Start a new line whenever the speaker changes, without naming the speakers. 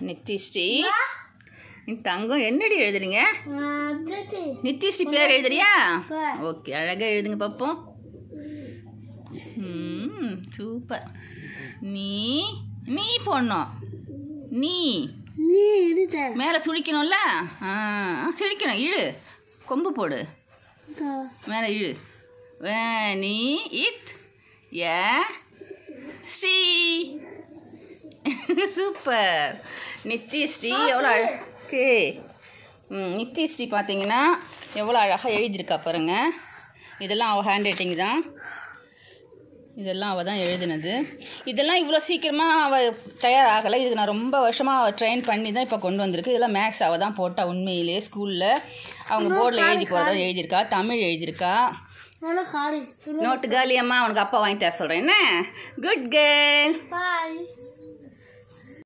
நித்திஸ்ரீ நீ தங்கம் என்னடி எழுதுறீங்க
அது
நித்திஸ்ரீ பேர் எழுதுறியா
ஆ.
ஓகே அழகாக எழுதுங்க பார்ப்போம் ம் சூப்பர் நீ நீ போடணும் நீ
நீ எடுத்த
மேலே சுழிக்கணும்ல ஆ சுழிக்கணும் இழு கொம்பு போடு மேலே இழு வே நீ இத் ய ஸ்ரீ சூப்பர் நித்யஸ்ரீ எவ்வளோ அழகே ம் நித்யஸ்ரீ பார்த்தீங்கன்னா எவ்வளோ அழகாக எழுதியிருக்கா பாருங்க இதெல்லாம் அவள் ஹேண்ட் ரைட்டிங் தான் இதெல்லாம் அவள் தான் எழுதினது இதெல்லாம் இவ்வளோ சீக்கிரமாக அவள் தயாராகலை இதுக்கு நான் ரொம்ப வருஷமாக அவள் ட்ரெயின் பண்ணி தான் இப்போ கொண்டு வந்திருக்கு இதெல்லாம் மேக்ஸ் அவள் தான் போட்டா உண்மையிலேயே ஸ்கூலில் அவங்க போர்டில் எழுதி போகிறதா எழுதியிருக்கா தமிழ் எழுதியிருக்கா
நல்லா காடு
நோட்டு காலியம்மா அவனுக்கு அப்பா வாங்கி தர சொல்கிறேன் என்ன குட் கேர்ள்
பாய்